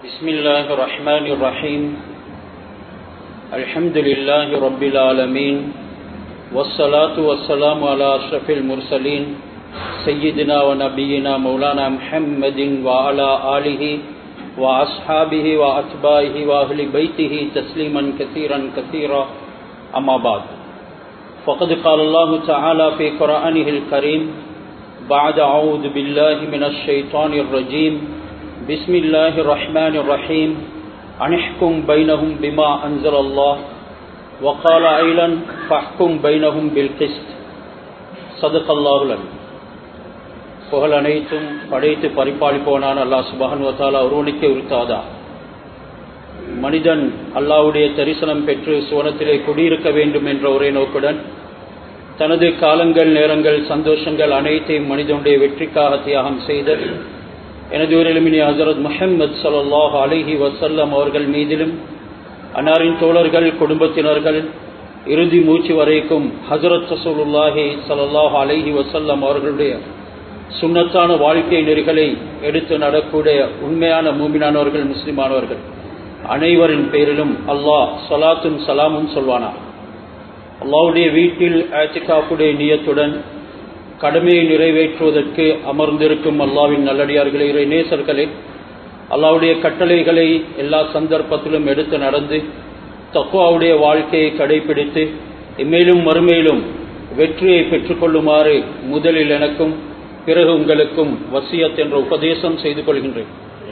بسم الله الرحمن الرحيم الحمد لله رب العالمين والصلاة والسلام على أشرف المرسلين سيدنا ونبينا مولانا محمد وعلى آله وأصحابه وأتباعه وأهل بيته تسليما كثيرا كثيرا أما بعد فقد قال الله تعالى في قرآنه الكريم بعد أعوذ بالله من الشيطان الرجيم بسم الله الرحمن الرحيم أن احكم بينهم بما أنزل الله وقال أيضا فاحكم بينهم بالقسط صدق الله العليم புகழ் அனைத்தும் படைத்து பரிபாலிப்பவனான அல்லாஹ் சுபஹன்வத்தாலா ஒருவனுக்கே உரித்தாதா மனிதன் அல்லாவுடைய தரிசனம் பெற்று சுவனத்திலே குடியிருக்க வேண்டும் என்ற ஒரே நோக்குடன் தனது காலங்கள் நேரங்கள் சந்தோஷங்கள் அனைத்தையும் மனிதனுடைய வெற்றிக்காக தியாகம் செய்த எனது ஊரிலுமினி ஹசரத் முஹம்மது சல்லாஹ் அலிஹி வசல்லம் அவர்கள் மீதிலும் அன்னாரின் தோழர்கள் குடும்பத்தினர்கள் இறுதி மூச்சு வரைக்கும் ஹசரத் சசூலுல்லாஹி சல்லாஹ் அலிஹி வசல்லம் அவர்களுடைய சுண்ணத்தான வாழ்க்கை நெறிகளை எடுத்து நடக்கூடிய உண்மையான மூமினானவர்கள் முஸ்லிமானவர்கள் அனைவரின் பேரிலும் அல்லாஹ் சலாத்தும் சலாமும் சொல்வானா அல்லாவுடைய வீட்டில் ஆத்திகாப்புடைய நியத்துடன் கடமையை நிறைவேற்றுவதற்கு அமர்ந்திருக்கும் அல்லாவின் நல்லடியார்களே இறை நேசர்களே அல்லாவுடைய கட்டளைகளை எல்லா சந்தர்ப்பத்திலும் எடுத்து நடந்து தக்குவாவுடைய வாழ்க்கையை கடைபிடித்து இம்மேலும் மறுமையிலும் வெற்றியை பெற்றுக்கொள்ளுமாறு முதலில் எனக்கும் பிறகு உங்களுக்கும் வசியத் என்ற உபதேசம் செய்து கொள்கின்றேன்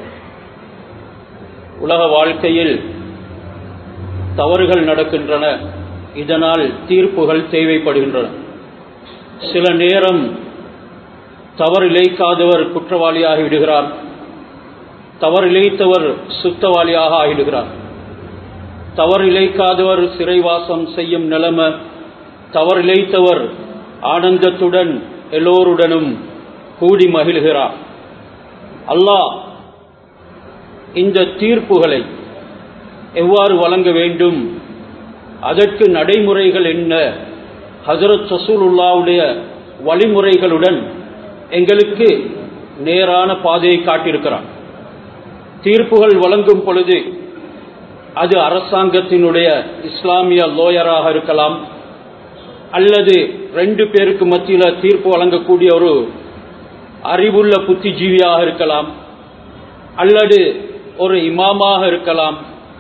உலக வாழ்க்கையில் தவறுகள் நடக்கின்றன இதனால் தீர்ப்புகள் தேவைப்படுகின்றன சில நேரம் தவறு இழைக்காதவர் குற்றவாளியாகி விடுகிறார் தவறு இழைத்தவர் சுத்தவாளியாக ஆகிடுகிறார் தவறு இழைக்காதவர் சிறைவாசம் செய்யும் நிலைமை தவறு இழைத்தவர் ஆனந்தத்துடன் எல்லோருடனும் கூடி மகிழ்கிறார் அல்லாஹ் இந்த தீர்ப்புகளை எவ்வாறு வழங்க வேண்டும் அதற்கு நடைமுறைகள் என்ன ஹசரத் சசூலுல்லாவுடைய வழிமுறைகளுடன் எங்களுக்கு நேரான பாதையை காட்டியிருக்கிறார் தீர்ப்புகள் வழங்கும் பொழுது அது அரசாங்கத்தினுடைய இஸ்லாமிய லோயராக இருக்கலாம் அல்லது ரெண்டு பேருக்கு மத்தியில் தீர்ப்பு வழங்கக்கூடிய ஒரு அறிவுள்ள புத்திஜீவியாக இருக்கலாம் அல்லது ஒரு இமாமாக இருக்கலாம்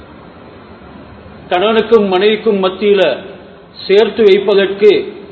கணவனுக்கும் மனைவிக்கும் மத்தியில் சேர்த்து வைப்பதற்கு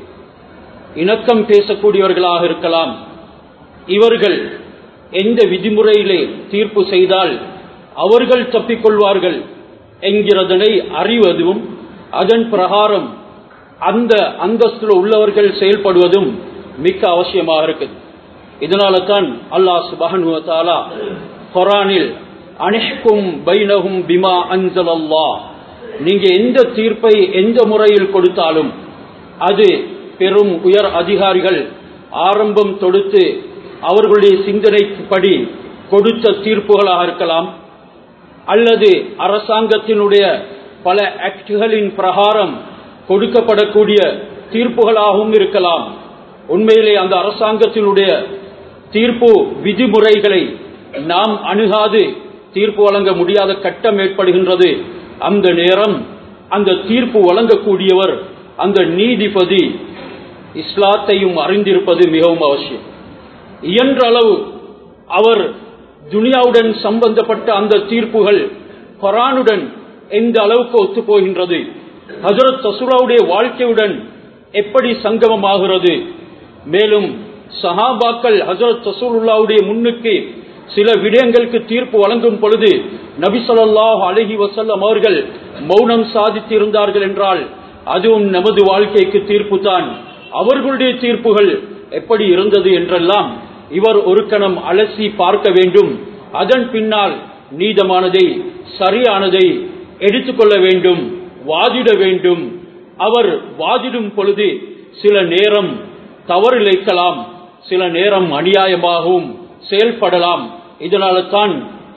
இணக்கம் பேசக்கூடியவர்களாக இருக்கலாம் இவர்கள் எந்த விதிமுறையிலே தீர்ப்பு செய்தால் அவர்கள் தப்பிக்கொள்வார்கள் என்கிறதனை அறிவதும் அதன் பிரகாரம் அந்த அந்தஸ்தில் உள்ளவர்கள் செயல்படுவதும் மிக்க அவசியமாக இருக்குது இதனால தான் அல்லாஹ் சுபஹனுவத்தாலா குரானில் அனைக்கும் பைனகும் பிமா அஞ்சல் அல்லா நீங்க எந்த தீர்ப்பை எந்த முறையில் கொடுத்தாலும் அது பெரும் உயர் அதிகாரிகள் ஆரம்பம் தொடுத்து அவர்களுடைய சிந்தனைப்படி கொடுத்த தீர்ப்புகளாக இருக்கலாம் அல்லது அரசாங்கத்தினுடைய பல ஆக்டுகளின் பிரகாரம் கொடுக்கப்படக்கூடிய தீர்ப்புகளாகவும் இருக்கலாம் உண்மையிலே அந்த அரசாங்கத்தினுடைய தீர்ப்பு விதிமுறைகளை நாம் அணுகாது தீர்ப்பு வழங்க முடியாத கட்டம் ஏற்படுகின்றது அந்த நேரம் அந்த தீர்ப்பு வழங்கக்கூடியவர் அந்த நீதிபதி இஸ்லாத்தையும் அறிந்திருப்பது மிகவும் அவசியம் இயன்ற அளவு அவர் துனியாவுடன் சம்பந்தப்பட்ட அந்த தீர்ப்புகள் கொரானுடன் எந்த அளவுக்கு ஒத்து போகின்றது ஹசரத் சசுராவுடைய வாழ்க்கையுடன் எப்படி சங்கமமாகிறது மேலும் சஹாபாக்கள் ஹசரத் சசூலுல்லாவுடைய முன்னுக்கு சில விடயங்களுக்கு தீர்ப்பு வழங்கும் பொழுது நபி சொல்லாஹ் அழகி வசல்லம் அவர்கள் மௌனம் சாதித்திருந்தார்கள் என்றால் அதுவும் நமது வாழ்க்கைக்கு தீர்ப்பு தான் அவர்களுடைய தீர்ப்புகள் எப்படி இருந்தது என்றெல்லாம் இவர் ஒரு கணம் அலசி பார்க்க வேண்டும் அதன் பின்னால் நீதமானதை சரியானதை எடுத்துக்கொள்ள வேண்டும் வாதிட வேண்டும் அவர் வாதிடும் பொழுது சில நேரம் தவறிழைக்கலாம் சில நேரம் அநியாயமாகவும் செயல்படலாம் இதனால தான்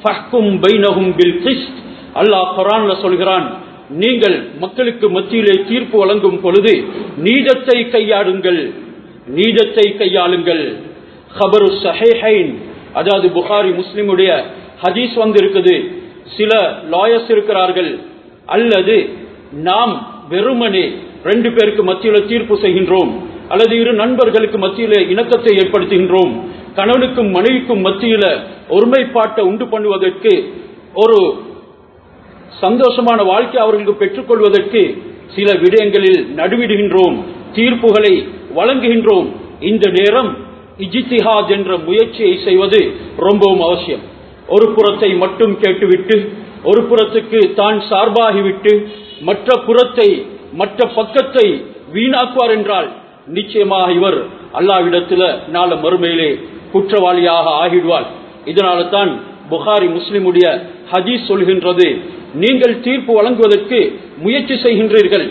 அல்லாஹ் குரான்ல சொல்கிறான் நீங்கள் மக்களுக்கு மத்தியிலே தீர்ப்பு வழங்கும் பொழுது நீதத்தை கையாடுங்கள் நீதத்தை கையாளுங்கள் ஹபரு சஹேஹைன் அதாவது புகாரி முஸ்லிமுடைய ஹதீஸ் வந்து இருக்குது சில லாயர்ஸ் இருக்கிறார்கள் அல்லது நாம் வெறுமனே ரெண்டு பேருக்கு மத்தியில தீர்ப்பு செய்கின்றோம் அல்லது இரு நண்பர்களுக்கு மத்தியில இணக்கத்தை ஏற்படுத்துகின்றோம் கணவனுக்கும் மனைவிக்கும் மத்தியில ஒருமைப்பாட்டை உண்டு பண்ணுவதற்கு ஒரு சந்தோஷமான வாழ்க்கை அவர்களுக்கு பெற்றுக்கொள்வதற்கு சில விடயங்களில் நடுவிடுகின்றோம் தீர்ப்புகளை வழங்குகின்றோம் இந்த நேரம் இஜித்திஹாத் என்ற முயற்சியை செய்வது ரொம்பவும் அவசியம் ஒரு புறத்தை மட்டும் கேட்டுவிட்டு ஒரு புறத்துக்கு தான் சார்பாகிவிட்டு மற்ற புறத்தை மற்ற பக்கத்தை வீணாக்குவார் என்றால் நிச்சயமாக இவர் அல்லாவிடத்துல நாள மறுமையிலே குற்றவாளியாக ஆகிடுவார் இதனால தான் புகாரி முஸ்லிமுடைய ஹதீஸ் சொல்கின்றது நீங்கள் தீர்ப்பு வழங்குவதற்கு முயற்சி செய்கின்றீர்கள்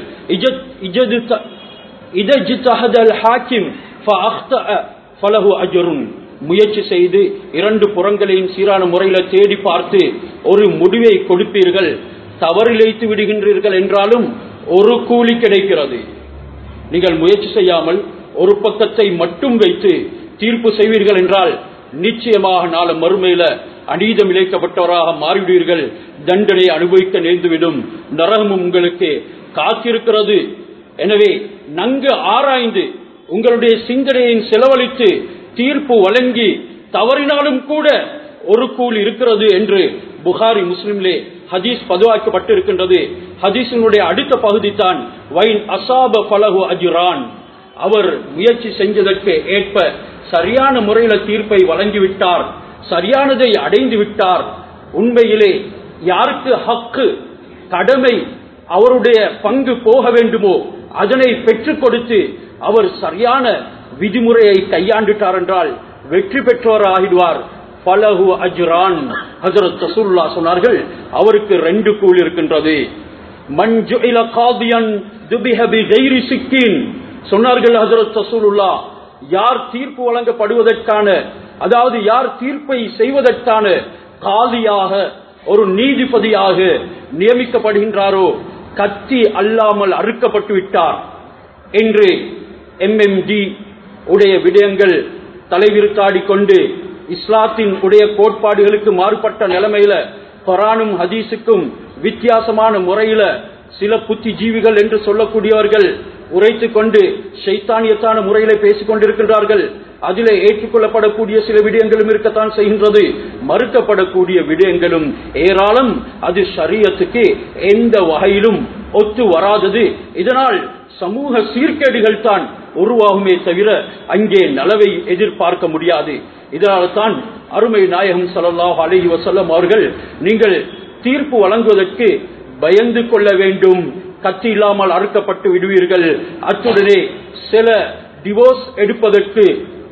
முயற்சி செய்து இரண்டு புறங்களையும் சீரான முறையில தேடி பார்த்து ஒரு முடிவை கொடுப்பீர்கள் தவறிழைத்து விடுகின்றீர்கள் என்றாலும் ஒரு கூலி கிடைக்கிறது நீங்கள் முயற்சி செய்யாமல் ஒரு பக்கத்தை மட்டும் வைத்து தீர்ப்பு செய்வீர்கள் என்றால் நிச்சயமாக நாள மறுமையில அநீதம் இழைக்கப்பட்டவராக மாறிவிடுவீர்கள் தண்டனை அனுபவிக்க நேர்ந்துவிடும் நரகமும் உங்களுக்கு காத்திருக்கிறது எனவே நன்கு ஆராய்ந்து உங்களுடைய சிந்தனையை செலவழித்து தீர்ப்பு வழங்கி தவறினாலும் கூட ஒரு கூல் இருக்கிறது என்று புகாரி முஸ்லிம்லே ஹதீஸ் பதிவாக்கப்பட்டிருக்கின்றது ஹதீஸினுடைய அடுத்த பகுதி தான் வைன் அசாப பலகு அஜுரான் அவர் முயற்சி செஞ்சதற்கு ஏற்ப சரியான முறையில தீர்ப்பை வழங்கிவிட்டார் சரியானதை அடைந்து விட்டார் உண்மையிலே யாருக்கு ஹக்கு கடமை அவருடைய பங்கு போக வேண்டுமோ அதனை பெற்றுக் கொடுத்து அவர் சரியான விதிமுறையை கையாண்டுட்டார் என்றால் வெற்றி பெற்றவர் ஆகிடுவார் பலகு அஜ்ரான் ஹசரத் ரசூல்லா சொன்னார்கள் அவருக்கு ரெண்டு கூல் இருக்கின்றது மஞ்சு காதியன் துபிஹபி கைரி சிக்கின் சொன்னார்கள் ஹசரத் ரசூலுல்லா யார் தீர்ப்பு வழங்கப்படுவதற்கான அதாவது யார் தீர்ப்பை செய்வதற்கான காலியாக ஒரு நீதிபதியாக நியமிக்கப்படுகின்றாரோ கத்தி அல்லாமல் அறுக்கப்பட்டு விட்டார் என்று எம்எம்டி உடைய விடயங்கள் தலைவிருத்தாடி கொண்டு இஸ்லாத்தின் உடைய கோட்பாடுகளுக்கு மாறுபட்ட நிலைமையில கொரானும் ஹதீஸுக்கும் வித்தியாசமான முறையில சில புத்திஜீவிகள் என்று சொல்லக்கூடியவர்கள் உரைத்துக் கொண்டு சைத்தானியத்தான முறையில பேசிக் கொண்டிருக்கின்றார்கள் அதிலே ஏற்றுக்கொள்ளப்படக்கூடிய சில விடயங்களும் இருக்கத்தான் செய்கின்றது மறுக்கப்படக்கூடிய விடயங்களும் ஏராளம் அது ஷரியத்துக்கு எந்த வகையிலும் ஒத்து வராதது இதனால் சமூக சீர்கேடுகள் தான் உருவாகுமே தவிர அங்கே நலவை எதிர்பார்க்க முடியாது இதனால தான் அருமை நாயகம் ஸல்லல்லாஹு அலைஹி வஸல்லம் அவர்கள் நீங்கள் தீர்ப்பு வழங்குவதற்கு பயந்து கொள்ள வேண்டும் கத்தி இல்லாமல் அறுக்கப்பட்டு விடுவீர்கள் அத்துடனே சில டிவோர்ஸ் எடுப்பதற்கு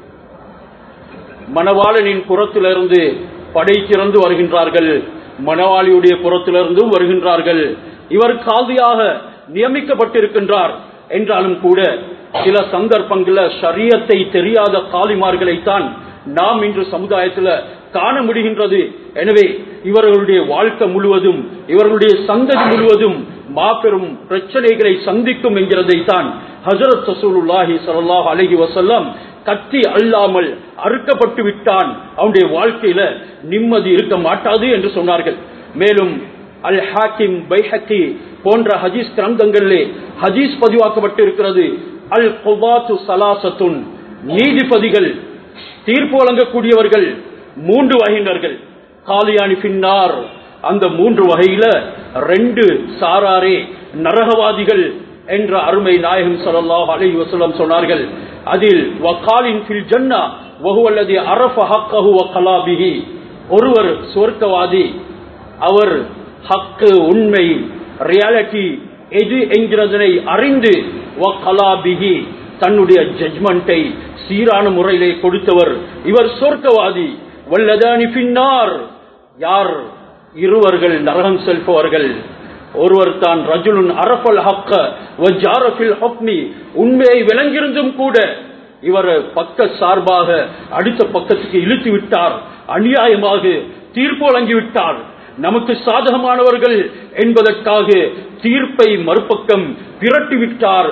மணவாளனின் புறத்திலிருந்து படை திறந்து வருகின்றார்கள் மணவாளியுடைய புறத்திலிருந்தும் வருகின்றார்கள் இவர் காதியாக நியமிக்கப்பட்டிருக்கின்றார் என்றாலும் கூட சில சந்தர்ப்பங்களில் ஷரியத்தை தெரியாத காலிமார்களைத்தான் நாம் இன்று சமுதாயத்தில் காண முடிகின்றது எனவே இவர்களுடைய வாழ்க்கை முழுவதும் இவர்களுடைய சந்ததி முழுவதும் மாபெரும் பிரச்சனைகளை சந்திக்கும் என்கிறதை தான் ஹசரத் ரசூலுல்லாஹி ஸல்லல்லாஹு அலைஹி வஸல்லம் கத்தி அல்லாமல் அறுக்கப்பட்டு விட்டான் அவனுடைய வாழ்க்கையில நிம்மதி இருக்க மாட்டாது என்று சொன்னார்கள் மேலும் அல் ஹாக்கிம் பைஹக்கி போன்ற ஹதீஸ் கிரந்தங்களிலே ஹதீஸ் பதிவாக்கப்பட்டு இருக்கிறது அல் குபாத்து சலாசத்துன் நீதிபதிகள் தீர்ப்பு வழங்கக்கூடியவர்கள் மூன்று வகையினர்கள் காலியானி பின்னார் அந்த மூன்று வகையில ரெண்டு சாராரே நரகவாதிகள் என்ற அருமை நாயகம் ஸல்லல்லாஹு அலைஹி வஸல்லம் சொன்னார்கள் அதில் வகாலின் ஃபில் ஜன்னா வஹுவல்லதி அரஃப ஹக்கஹு வ கலாபிஹி ஒருவர் சொர்க்கவாதி அவர் ஹக்கு உண்மை ரியாலிட்டி எது என்கிறதனை அறிந்து வ கலாபிஹி தன்னுடைய ஜட்ஜ்மெண்டை சீரான முறையிலே கொடுத்தவர் இவர் சொர்க்கவாதி வல்லதானி பின்னார் யார் இருவர்கள் நரகம் செல்பவர்கள் ஒருவர் தான் ரஜுலுன் அரஃபல் ஹக்க வஜாரஃபில் ஹக்மி உண்மையை விளங்கியிருந்தும் கூட இவர் பக்க சார்பாக அடுத்த பக்கத்துக்கு இழுத்து விட்டார் அநியாயமாக தீர்ப்பு வழங்கிவிட்டார் நமக்கு சாதகமானவர்கள் என்பதற்காக தீர்ப்பை மறுபக்கம் பிரட்டிவிட்டார்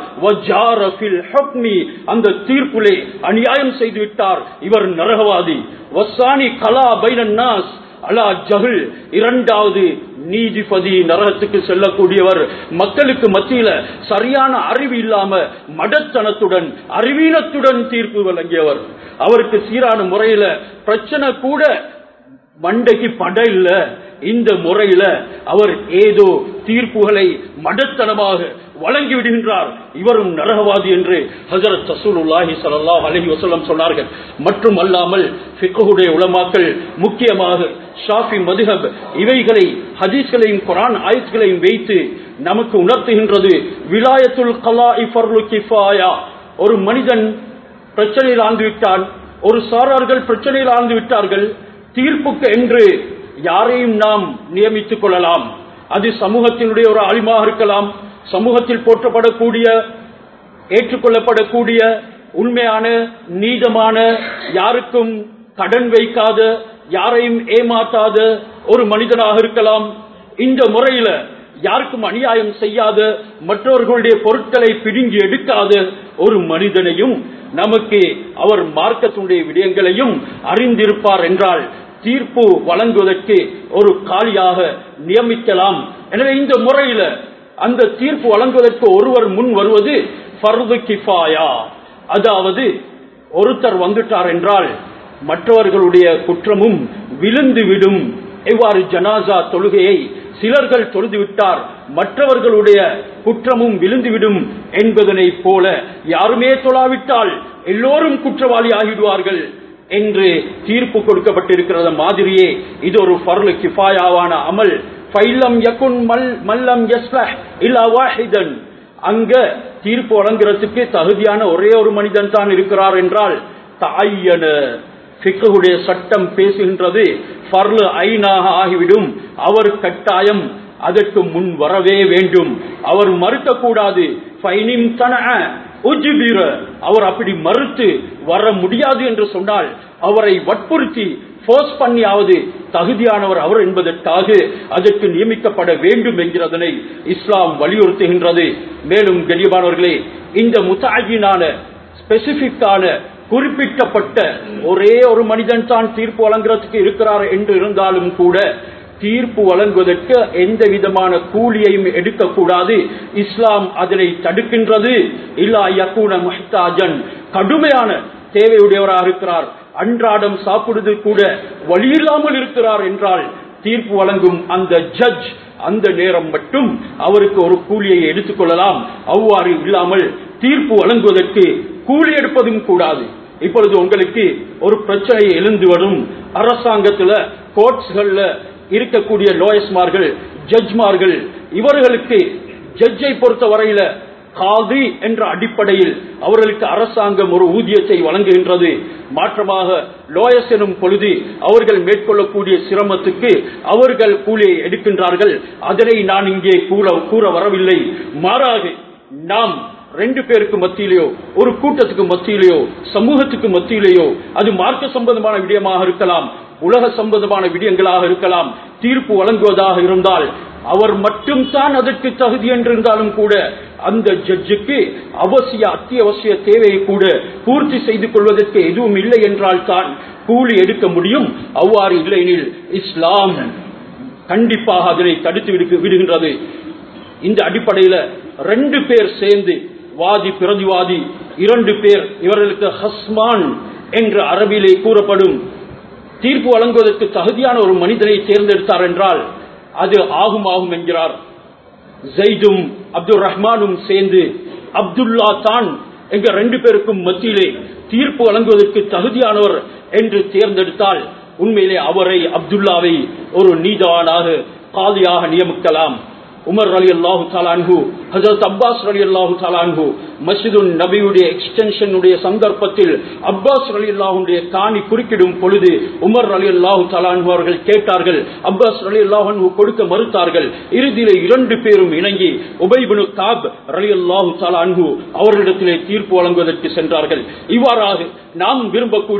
அந்த தீர்ப்புலே அநியாயம் செய்து விட்டார் இவர் நரகவாதி வசானி கலா பைனன்னாஸ் அலா ஜஹுல் இரண்டாவது நீதிபதி நரகத்துக்கு செல்லக்கூடியவர் மக்களுக்கு மத்தியில சரியான அறிவு இல்லாம மடத்தனத்துடன் அறிவீனத்துடன் தீர்ப்பு வழங்கியவர் அவருக்கு சீரான முறையில பிரச்சனை கூட மண்டைக்கு பட இல்ல இந்த முறையில அவர் ஏதோ தீர்ப்புகளை மடத்தனமாக வழங்கி விடுகின்றார் இவரும் நரகவாதி என்று ஹசரத் ரசூலுல்லாஹி ஸல்லல்லாஹு அலைஹி வஸல்லம் சொன்னார்கள் மற்றும் அல்லாமல் ஃபிக்ஹுடைய உலமாக்கள் முக்கியமாக ஷாஃபி மதுஹப் இவைகளை ஹதீஸ்களையும் குர்ஆன் ஆயத்துகளையும் வைத்து நமக்கு உணர்த்துகின்றது விலாயத்துல் கலாஇ ஃபர்லு கிஃபாயா ஒரு மனிதன் பிரச்சனையில் ஆழ்ந்து விட்டான் ஒரு சாரார்கள் பிரச்சனையில் ஆழ்ந்து விட்டார்கள் தீர்ப்புக்கு என்று யாரையும் நாம் நியமித்துக் கொள்ளலாம் அது சமூகத்தினுடைய ஒரு அழிமாக இருக்கலாம் சமூகத்தில் போற்றப்படக்கூடிய ஏற்றுக்கொள்ளப்படக்கூடிய உண்மையான நீதமான யாருக்கும் கடன் வைக்காத யாரையும் ஏமாத்தாத ஒரு மனிதனாக இருக்கலாம் இந்த முறையில யாருக்கும் அநியாயம் செய்யாத மற்றவர்களுடைய பொருட்களை பிடுங்கி எடுக்காத ஒரு மனிதனையும் நமக்கு அவர் மார்க்கத்தினுடைய விடயங்களையும் அறிந்திருப்பார் என்றால் தீர்ப்பு வழங்குவதற்கு ஒரு காலியாக நியமிக்கலாம் எனவே இந்த முறையில அந்த தீர்ப்பு வழங்குவதற்கு ஒருவர் முன் வருவது ஃபர்து கிஃபாயா அதாவது ஒருத்தர் வந்துட்டார் என்றால் மற்றவர்களுடைய குற்றமும் விழுந்து விடும் எவ்வாறு ஜனாசா தொழுகையை சிலர்கள் தொழுது விட்டார் மற்றவர்களுடைய குற்றமும் விழுந்துவிடும் என்பதனை போல யாருமே தொழாவிட்டால் எல்லோரும் குற்றவாளி ஆகிடுவார்கள் என்று தீர்ப்பு கொடுக்கப்பட்டிருக்கிறது மாதிரியே இது ஒரு ஃபர்லு கிஃபாயாவான அமல் ஃபைலம் யகுன் மல் மல்லம் யஸ்லஹ் இல்லா வாஹிதன் அங்க தீர்ப்பு வழங்குறதுக்கு தகுதியான ஒரே ஒரு மனிதன் தான் இருக்கிறார் என்றால் தாயன ஃபிக்குடைய சட்டம் பேசுகின்றது ஃபர்லு ஐனாக ஆகிவிடும் அவர் கட்டாயம் அதற்கு முன் வரவே வேண்டும் அவர் மறுக்கக்கூடாது ஃபைனிம் தன உஜ்பிர அவர் அப்படி மறுத்து வர முடியாது என்று சொன்னால் அவரை வற்புறுத்தி போர்ஸ் பண்ணியாவது தகுதியானவர் அவர் என்பதற்காக அதற்கு நியமிக்கப்பட வேண்டும் என்கிறதனை இஸ்லாம் வலியுறுத்துகின்றது மேலும் கண்ணியமானவர்களே இந்த முத்தாஜினான ஸ்பெசிபிக்கான குறிப்பிட்டப்பட்ட ஒரே ஒரு மனிதன் தான் தீர்ப்பு வழங்குறதுக்கு இருக்கிறார் என்று இருந்தாலும் கூட தீர்ப்பு வழங்குவதற்கு எந்த விதமான கூலியையும் எடுக்கக்கூடாது இஸ்லாம் அதனை தடுக்கின்றது இல்லா யக்கூன முஹ்தாஜன் கடுமையான தேவையுடையவராக இருக்கிறார் அன்றாடம் சாப்பிடுவது கூட வழியில்லாமல் இருக்கிறார் என்றால் தீர்ப்பு வழங்கும் அந்த ஜட்ஜ் அந்த நேரம் மட்டும் அவருக்கு ஒரு கூலியை எடுத்துக்கொள்ளலாம் அவ்வாறு இல்லாமல் தீர்ப்பு வழங்குவதற்கு கூலி எடுப்பதும் கூடாது இப்பொழுது உங்களுக்கு ஒரு பிரச்சனை எழுந்து வரும் அரசாங்கத்துல கோர்ட்ஸ்கள்ல இருக்கக்கூடிய லோயஸ்மார்கள் ஜட்ஜ்மார்கள் இவர்களுக்கு ஜட்ஜை பொறுத்த வரையில காதி என்ற அடிப்படையில் அவர்களுக்கு அரசாங்கம் ஒரு ஊதியத்தை வழங்குகின்றது மாற்றமாக லோயஸ் எனும் பொழுது அவர்கள் மேற்கொள்ளக்கூடிய சிரமத்துக்கு அவர்கள் கூலியை எடுக்கின்றார்கள் அதனை நான் இங்கே கூற கூற வரவில்லை மாறாக நாம் ரெண்டு பேருக்கு மத்தியிலேயோ ஒரு கூட்டத்துக்கு மத்தியிலேயோ சமூகத்துக்கு மத்தியிலேயோ அது மார்க்க சம்பந்தமான விடயமாக இருக்கலாம் உலக சம்பந்தமான விடயங்களாக இருக்கலாம் தீர்ப்பு வழங்குவதாக இருந்தால் அவர் மட்டும் தான் அதற்கு தகுதி என்றிருந்தாலும் கூட அந்த ஜட்ஜுக்கு அவசிய அத்தியாவசிய தேவையை கூட பூர்த்தி செய்து கொள்வதற்கு எதுவும் இல்லை என்றால் தான் கூலி எடுக்க முடியும் அவ்வாறு இல்லையெனில் இஸ்லாம் கண்டிப்பாக அதனை தடுத்து விடுக்கு- விடுகின்றது இந்த அடிப்படையில ரெண்டு பேர் சேர்ந்து வாதி பிரதிவாதி இரண்டு பேர் இவர்களுக்கு ஹஸ்மான் என்று அரபிலே கூறப்படும் தீர்ப்பு வழங்குவதற்கு தகுதியான ஒரு மனிதனை தேர்ந்தெடுத்தார் என்றால் அது ஆகும் ஆகும் என்கிறார் ஜெய்தும் அப்துல் ரஹ்மானும் சேர்ந்து அப்துல்லா தான் எங்க ரெண்டு பேருக்கும் மத்தியிலே தீர்ப்பு வழங்குவதற்கு தகுதியானவர் என்று தேர்ந்தெடுத்தால் உண்மையிலே அவரை அப்துல்லாவை ஒரு நீதவானாக காதியாக நியமிக்கலாம் உமர் அலி அல்லாஹு தாலான்ஹு ஹசரத் அப்பாஸ் அலி அல்லாஹு தாலான்ஹு மஸ்ஜிது நபியுடைய எக்ஸ்டென்ஷனுடைய சந்தர்ப்பத்தில் அப்பாஸ் அலி அல்லாஹுடைய காணி குறுக்கிடும் பொழுது உமர் அலி அல்லாஹு தாலான்ஹு அவர்கள் கேட்டார்கள் அப்பாஸ் அலி அல்லாஹு கொடுக்க மறுத்தார்கள் இறுதியிலே இரண்டு பேரும் இணங்கி உபைபுனு காப் அலி அல்லாஹு தாலான்ஹு அவர்களிடத்திலே தீர்ப்பு வழங்குவதற்கு சென்றார்கள் இவ்வாறாக நாம் விரும்பக்கூடிய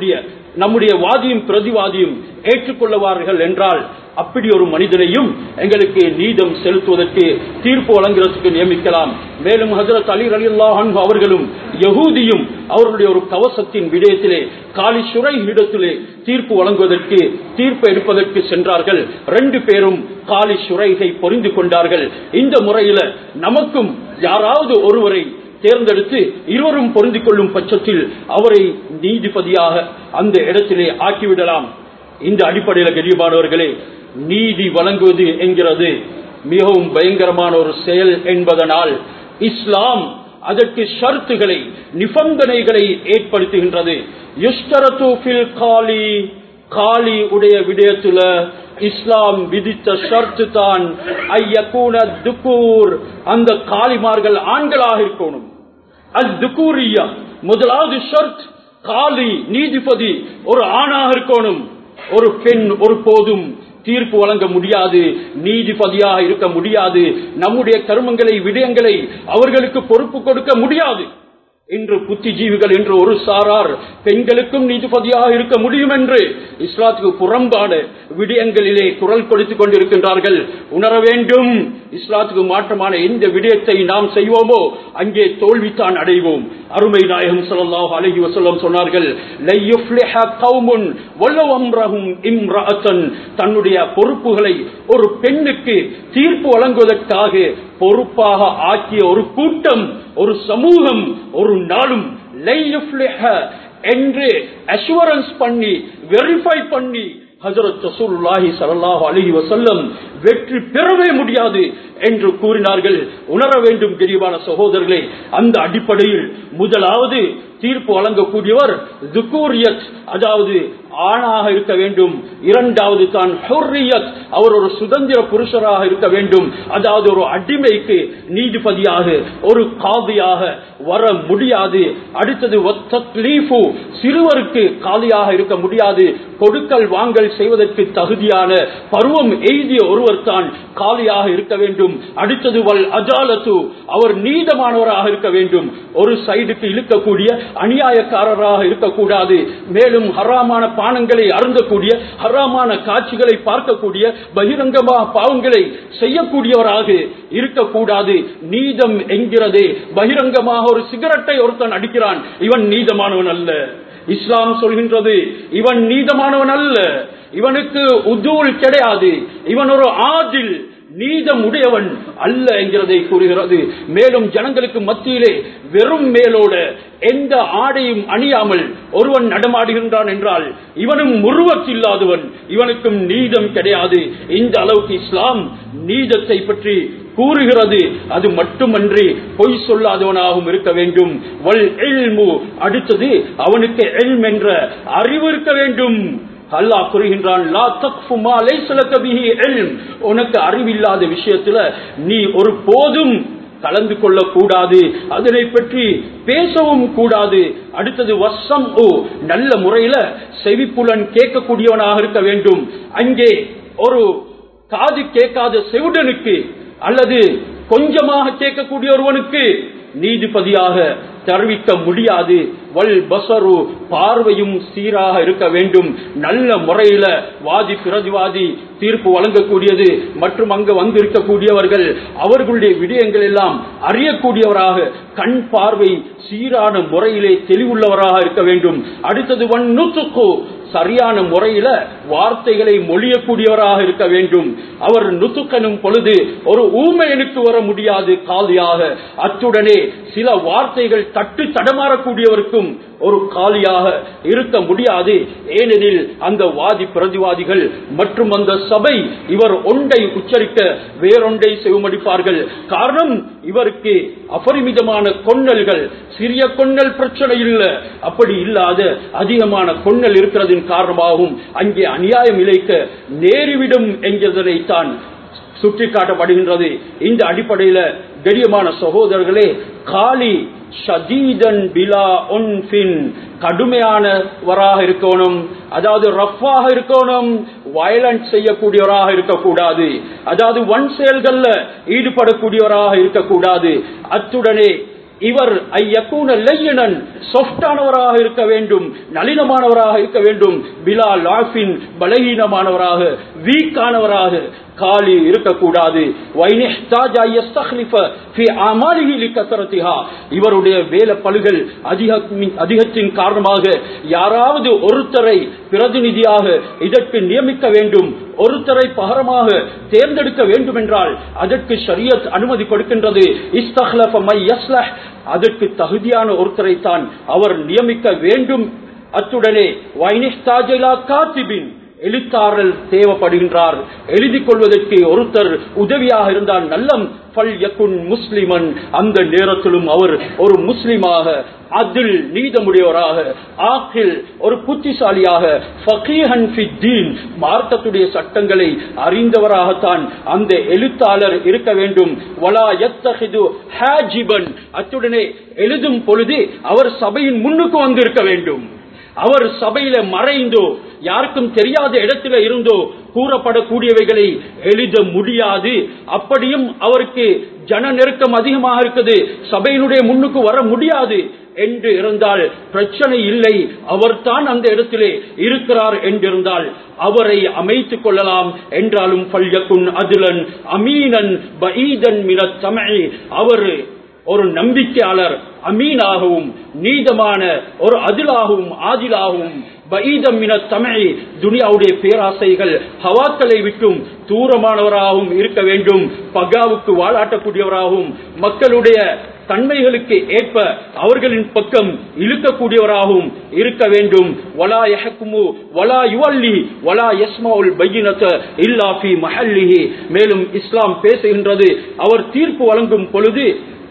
நம்முடைய வாதியும் பிரதிவாதியும் ஏற்றுக்கொள்ளுவார்கள் என்றால் அப்படி ஒரு மனிதனையும் எங்களுக்கு நீதம் செலுத்துவதற்கு தீர்ப்பு வழங்குவதற்கு நியமிக்கலாம் மேலும் ஹசரத் அலி அலி அல்லாஹ் அவர்களும் யகூதியும் அவர்களுடைய ஒரு கவசத்தின் விடயத்திலே காலி சுரை இடத்திலே தீர்ப்பு வழங்குவதற்கு தீர்ப்பு எடுப்பதற்கு சென்றார்கள் ரெண்டு பேரும் காலி சுரைகை பொறிந்து கொண்டார்கள் இந்த முறையில நமக்கும் யாராவது ஒருவரை தேர்ந்தெடுத்து இருவரும் பொருந்திக் கொள்ளும் பட்சத்தில் அவரை நீதிபதியாக அந்த இடத்திலே ஆக்கிவிடலாம் இந்த அடிப்படையில் கெரியமானவர்களே நீதி வழங்குவது என்கிறது மிகவும் பயங்கரமான ஒரு செயல் என்பதனால் இஸ்லாம் அதற்கு ஷர்த்துகளை நிபந்தனைகளை ஏற்படுத்துகின்றது யுஸ்தரத்து ஃபில் காலி காலி உடைய விடயத்துல இஸ்லாம் விதித்த ஷர்த்து தான் ஐயக்கூன துக்கூர் அந்த காலிமார்கள் ஆண்களாக இருக்கணும் அல் துக்கூரியா முதலாவது ஷர்த் காலி நீதிபதி ஒரு ஆணாக இருக்கணும் ஒரு பெண் ஒரு போதும் தீர்ப்பு வழங்க முடியாது நீதிபதியாக இருக்க முடியாது நம்முடைய கருமங்களை விடயங்களை அவர்களுக்கு பொறுப்பு கொடுக்க முடியாது இன்று புத்திஜீவிகள் என்று ஒரு சாரார் பெண்களுக்கும் நீதிபதியாக இருக்க முடியும் என்று இஸ்லாத்துக்கு புறம்பான விடயங்களிலே குரல் கொடுத்துக் கொண்டிருக்கின்றார்கள் உணர வேண்டும் இஸ்லாத்துக்கு மாற்றமான எந்த விடயத்தை நாம் செய்வோமோ அங்கே தோல்வித்தான் அடைவோம் அருமை நாயகம் ஸல்லல்லாஹு அலைஹி வஸல்லம் சொன்னார்கள் "லை யுஃப்லிஹ கௌமுன் வலவ் அம்ரஹும் இம்ரஅத்தன்" தன்னுடைய பொறுப்புகளை ஒரு பெண்ணுக்கு தீர்ப்பு வழங்குவதற்காக பொறுப்பாக ஆக்கிய ஒரு கூட்டம் ஒரு சமூகம் ஒரு நாளும் "லை யுஃப்லிஹ" என்று அஷூரன்ஸ் பண்ணி வெரிஃபை பண்ணி ஹஜரத் ரசூலுல்லாஹி ஸல்லல்லாஹு அலைஹி வஸல்லம் வெற்றி பெறவே முடியாது என்று கூறினார்கள் உணர வேண்டும் தெளிவான சகோதரர்களே அந்த அடிப்படையில் முதலாவது தீர்ப்பு வழங்கக்கூடியவர் துக்கூரியத் அதாவது ஆணாக இருக்க வேண்டும் இரண்டாவது தான் ஹுர்ரியத் அவர் ஒரு சுதந்திர புருஷராக இருக்க வேண்டும் அதாவது ஒரு அடிமைக்கு நீதிபதியாக ஒரு காதியாக வர முடியாது அடுத்தது ஒத்தக்லீஃபு சிறுவருக்கு காலியாக இருக்க முடியாது கொடுக்கல் வாங்கல் செய்வதற்கு தகுதியான பருவம் எய்திய ஒருவர் தான் காலியாக இருக்க வேண்டும் அடுத்தது வல் அஜாலத்து அவர் நீதமானவராக இருக்க வேண்டும் ஒரு சைடுக்கு இழுக்கக்கூடிய அநியாயக்காரராக இருக்கக்கூடாது மேலும் ஹராமான பானங்களை அருந்தக்கூடிய ஹராமான காட்சிகளை பார்க்கக்கூடிய பகிரங்கமாக பாவங்களை செய்யக்கூடியவராக இருக்கக்கூடாது நீதம் என்கிறதே பகிரங்கமாக ஒரு சிகரெட்டை ஒருத்தன் அடிக்கிறான் இவன் நீதமானவன் அல்ல இஸ்லாம் சொல்கின்றது இவன் நீதமானவன் அல்ல இவனுக்கு உதூல் கிடையாது இவன் ஒரு ஆதில் நீதம் உடையவன் அல்ல என்கிறதை கூறுகிறது மேலும் ஜனங்களுக்கு மத்தியிலே வெறும் மேலோட எந்த ஆடையும் அணியாமல் ஒருவன் நடமாடுகின்றான் என்றால் இவனும் முருவத்தில்லாதவன் இவனுக்கும் நீதம் கிடையாது இந்த அளவுக்கு இஸ்லாம் நீதத்தை பற்றி கூறுகிறது அது மட்டுமன்றி பொய் சொல்லாதவனாகவும் இருக்க வேண்டும் வல் எல்மு அடுத்தது அவனுக்கு எல்ம் என்ற அறிவு இருக்க வேண்டும் அல்லாஹ் கூறுகின்றான் லா தக்ஃபு மா லைஸ லக பிஹி இல்ம் உனக்கு அறிவில்லாத விஷயத்துல நீ ஒரு போதும் கலந்து கொள்ள கூடாது அதனை பற்றி பேசவும் கூடாது அடுத்தது வசம் ஓ நல்ல முறையில செவிப்புலன் கேட்கக்கூடியவனாக இருக்க வேண்டும் அங்கே ஒரு காது கேட்காத செவிடனுக்கு அல்லது கொஞ்சமாக கேட்கக்கூடிய ஒருவனுக்கு நீதிபதியாக தெரிவிக்க முடியாது வல் பசரு பார்வையும் சீராக இருக்க வேண்டும் நல்ல முறையில வாதி பிரதிவாதி தீர்ப்பு வழங்கக்கூடியது மற்றும் அங்கு வந்திருக்கக்கூடியவர்கள் அவர்களுடைய விடயங்கள் எல்லாம் அறியக்கூடியவராக கண் பார்வை சீரான முறையிலே தெளிவுள்ளவராக இருக்க வேண்டும் அடுத்தது வன் நுத்துக்கு சரியான முறையில வார்த்தைகளை மொழியக்கூடியவராக இருக்க வேண்டும் அவர் நுத்துக்கனும் பொழுது ஒரு ஊமையனுக்கு வர முடியாது காலியாக அத்துடனே சில வார்த்தைகள் தட்டு தடமாறக்கூடியவருக்கும் ஒரு காலியாக இருக்க முடியாது ஏனெனில் அந்த வாதி பிரதிவாதிகள் மற்றும் அந்த சபை இவர் ஒன்றை உச்சரிக்க வேறொன்றை செவமடிப்பார்கள் காரணம் இவருக்கு அபரிமிதமான கொன்னல்கள் சிறிய கொன்னல் பிரச்சனை இல்லை அப்படி இல்லாத அதிகமான கொன்னல் இருக்கிறதின் காரணமாகவும் அங்கே அநியாயம் இழைக்க நேரிவிடும் என்கிறதைத்தான் சுட்டிக்காட்டப்படுகின்றது இந்த அடிப்படையில கரியமான சகோதரர்களே காலி ஷதீதன் பிலா ஒன்பின் கடுமையானவராக இருக்கணும் அதாவது ரஃபாக இருக்கணும் வயலண்ட் செய்யக்கூடியவராக இருக்கக்கூடாது அதாவது ஒன் செயல்கள்ல ஈடுபடக்கூடியவராக இருக்கக்கூடாது அத்துடனே இவர் ஐயக்கூன லையனன் சொஃப்டானவராக இருக்க வேண்டும் நளினமானவராக இருக்க வேண்டும் பிலா லாஃபின் பலகீனமானவராக வீக்கானவராக காலி இருக்கக்கூடாது இவருடைய வேல பழுகள் அதிகத்தின் காரணமாக யாராவது ஒருத்தரை பிரதிநிதியாக இதற்கு நியமிக்க வேண்டும் ஒருத்தரை பகரமாக தேர்ந்தெடுக்க வேண்டும் என்றால் அதற்கு ஷரியத் அனுமதி கொடுக்கின்றது அதற்கு தகுதியான ஒருத்தரை தான் அவர் நியமிக்க வேண்டும் அத்துடனே காத்திபின் எழுத்தாளர் தேவைப்படுகின்றார் எழுதிக் கொள்வதற்கு ஒருத்தர் உதவியாக இருந்தால் நல்லம் முஸ்லிமன் அந்த நேரத்திலும் அவர் ஒரு முஸ்லிமாக அதில் நீதமுடையவராக ஆக்கில் ஒரு புத்திசாலியாக மார்க்கத்துடைய சட்டங்களை அறிந்தவராகத்தான் அந்த எழுத்தாளர் இருக்க வேண்டும் வலா எத்தகிது ஹாஜிபன் அத்துடனே எழுதும் பொழுது அவர் சபையின் முன்னுக்கு வந்து இருக்க வேண்டும் அவர் சபையில மறைந்தோ யாருக்கும் தெரியாத இடத்துல இருந்தோ கூறப்படக்கூடியவைகளை எழுத முடியாது அப்படியும் அவருக்கு ஜன நெருக்கம் அதிகமாக இருக்குது சபையினுடைய முன்னுக்கு வர முடியாது என்று இருந்தால் பிரச்சனை இல்லை அவர் தான் அந்த இடத்திலே இருக்கிறார் என்றிருந்தால் அவரை அமைத்துக் கொள்ளலாம் என்றாலும் பல்யக்குன் அதுலன் அமீனன் பஈதன் மின தமிழ் அவர் ஒரு நம்பிக்கையாளர் அமீனாகவும் நீதமான ஒரு அதிலாகவும் ஆதிலாகவும் பஈதம் மின தமிழ் துனியாவுடைய பேராசைகள் ஹவாக்களை விட்டும் தூரமானவராகவும் இருக்க வேண்டும் பகாவுக்கு வாழாட்டக்கூடியவராகவும் மக்களுடைய தன்மைகளுக்கு ஏற்ப அவர்களின் பக்கம் இழுக்கக்கூடியவராகவும் இருக்க வேண்டும் வலா யஹக்குமு வலா யுவல்லி வலா யஸ்மாவுல் பையினத இல்லாஃபி மஹல்லிஹி மேலும் இஸ்லாம் பேசுகின்றது அவர் தீர்ப்பு வழங்கும் பொழுது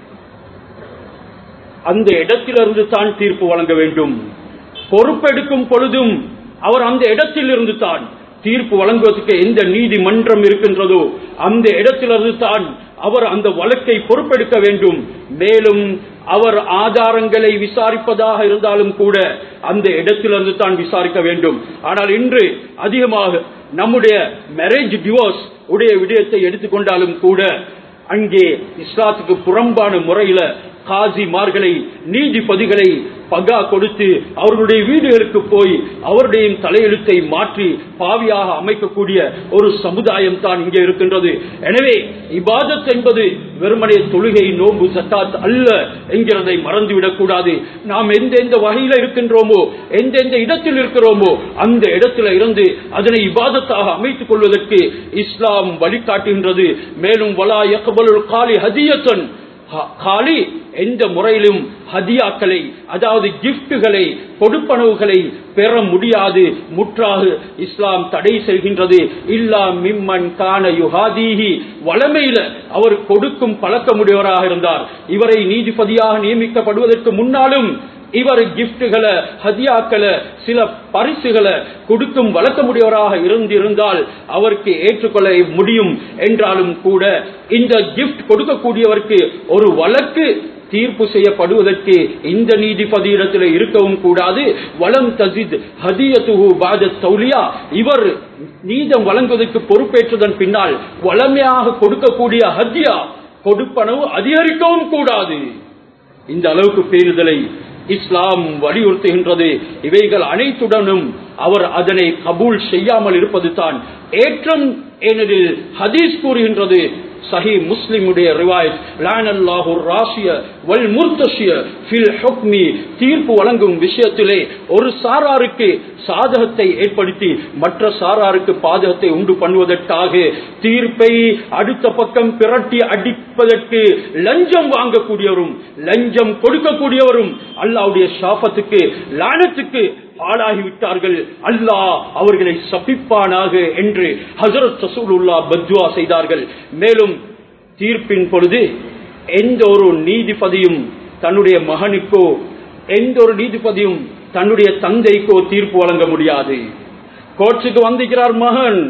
அந்த இடத்திலிருந்து தான் தீர்ப்பு வழங்க வேண்டும் பொறுப்பெடுக்கும் பொழுதும் அவர் அந்த இடத்தில் இருந்து தான் தீர்ப்பு வழங்குவதற்கு எந்த நீதிமன்றம் இருக்கின்றதோ அந்த இடத்திலிருந்து தான் அவர் அந்த வழக்கை பொறுப்பெடுக்க வேண்டும் மேலும் அவர் ஆதாரங்களை விசாரிப்பதாக இருந்தாலும் கூட அந்த இடத்திலிருந்து தான் விசாரிக்க வேண்டும் ஆனால் இன்று அதிகமாக நம்முடைய மேரேஜ் டிவோர்ஸ் உடைய விடயத்தை எடுத்துக்கொண்டாலும் கூட அங்கே இஸ்லாத்துக்கு புறம்பான முறையில காசிமார்களை நீதிபதிகளை பகா கொடுத்து அவர்களுடைய வீடுகளுக்கு போய் அவருடைய தலையெழுத்தை மாற்றி பாவியாக அமைக்கக்கூடிய ஒரு சமுதாயம் தான் இங்கே இருக்கின்றது எனவே இபாதத் என்பது வெறுமனே தொழுகை நோம்பு சத்தாத் அல்ல என்கிறதை மறந்துவிடக் கூடாது நாம் எந்தெந்த வகையில இருக்கின்றோமோ எந்தெந்த இடத்தில் இருக்கிறோமோ அந்த இடத்துல இருந்து அதனை இபாதத்தாக அமைத்துக் கொள்வதற்கு இஸ்லாம் வழிகாட்டுகின்றது மேலும் வலா யக்பலுல் காலி ஹதியத்தன் காலி எந்த முறையிலும் ஹதியாக்களை அதாவது கிஃப்டுகளை கொடுப்பனவுகளை பெற முடியாது முற்றாக இஸ்லாம் தடை செய்கின்றது இல்லா மிம்மன் கான யுகாதீஹி வளமையில அவர் கொடுக்கும் பழக்கமுடையவராக இருந்தார் இவரை நீதிபதியாக நியமிக்கப்படுவதற்கு முன்னாலும் இவர் கிஃப்டுகளை ஹதியாக்களை சில பரிசுகளை கொடுக்கும் வழக்கமுடையவராக இருந்திருந்தால் அவருக்கு ஏற்றுக்கொள்ள முடியும் என்றாலும் கூட இந்த கிஃப்ட் கொடுக்கக்கூடியவருக்கு ஒரு வழக்கு தீர்ப்பு செய்யப்படுவதற்கு இந்த நீதிபதியிடத்தில் இருக்கவும் கூடாது வளம் தஜித் ஹதியத்துஹு பாத தௌலியா இவர் நீதம் வழங்குவதற்கு பொறுப்பேற்றதன் பின்னால் வளமையாக கொடுக்கக்கூடிய ஹத்தியா கொடுப்பனவு அதிகரிக்கவும் கூடாது இந்த அளவுக்கு பேருதலை இஸ்லாம் வலியுறுத்துகின்றது இவைகள் அனைத்துடனும் அவர் அதனை கபூல் செய்யாமல் இருப்பது தான் ஏற்றம் ஏனெனில் ஹதீஸ் கூறுகின்றது சஹி முஸ்லிமுடைய ரிவாயத் லானல்லாஹு ராசிய வல் முர்தஷிய ஃபில் ஹுக்மி தீர்ப்பு வழங்கும் விஷயத்திலே ஒரு சாராருக்கு சாதகத்தை ஏற்படுத்தி மற்ற சாராருக்கு பாதகத்தை உண்டு பண்ணுவதற்காக தீர்ப்பை அடுத்த பக்கம் பிரட்டி அடிப்பதற்கு லஞ்சம் வாங்கக்கூடியவரும் லஞ்சம் கொடுக்கக்கூடியவரும் அல்லாவுடைய ஷாபத்துக்கு லானத்துக்கு ஆளாகிவிட்டார்கள் அல்லாஹ் அவர்களை சபிப்பானாக என்று ஹசரத் ரசூலுல்லா பத்வா செய்தார்கள் மேலும் தீர்ப்பின் பொழுது எந்த ஒரு நீதிபதியும் தன்னுடைய மகனுக்கோ எந்த ஒரு நீதிபதியும் தன்னுடைய தந்தைக்கோ தீர்ப்பு வழங்க முடியாது கோர்ட்ஸுக்கு வந்திருக்கிறார் மகன்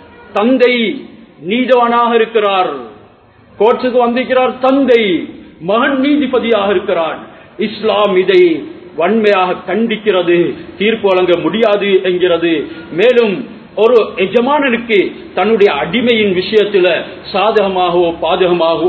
தந்தை நீதவானாக இருக்கிறார் கோர்ட்ஸுக்கு வந்திருக்கிறார் தந்தை மகன் நீதிபதியாக இருக்கிறார் இஸ்லாம் இதை வன்மையாக கண்டிக்கிறது தீர்ப்பு வழங்க முடியாது என்கிறது மேலும் ஒரு எஜமானனுக்கு தன்னுடைய அடிமையின் விஷயத்துல சாதகமாகவோ பாதகமாகவோ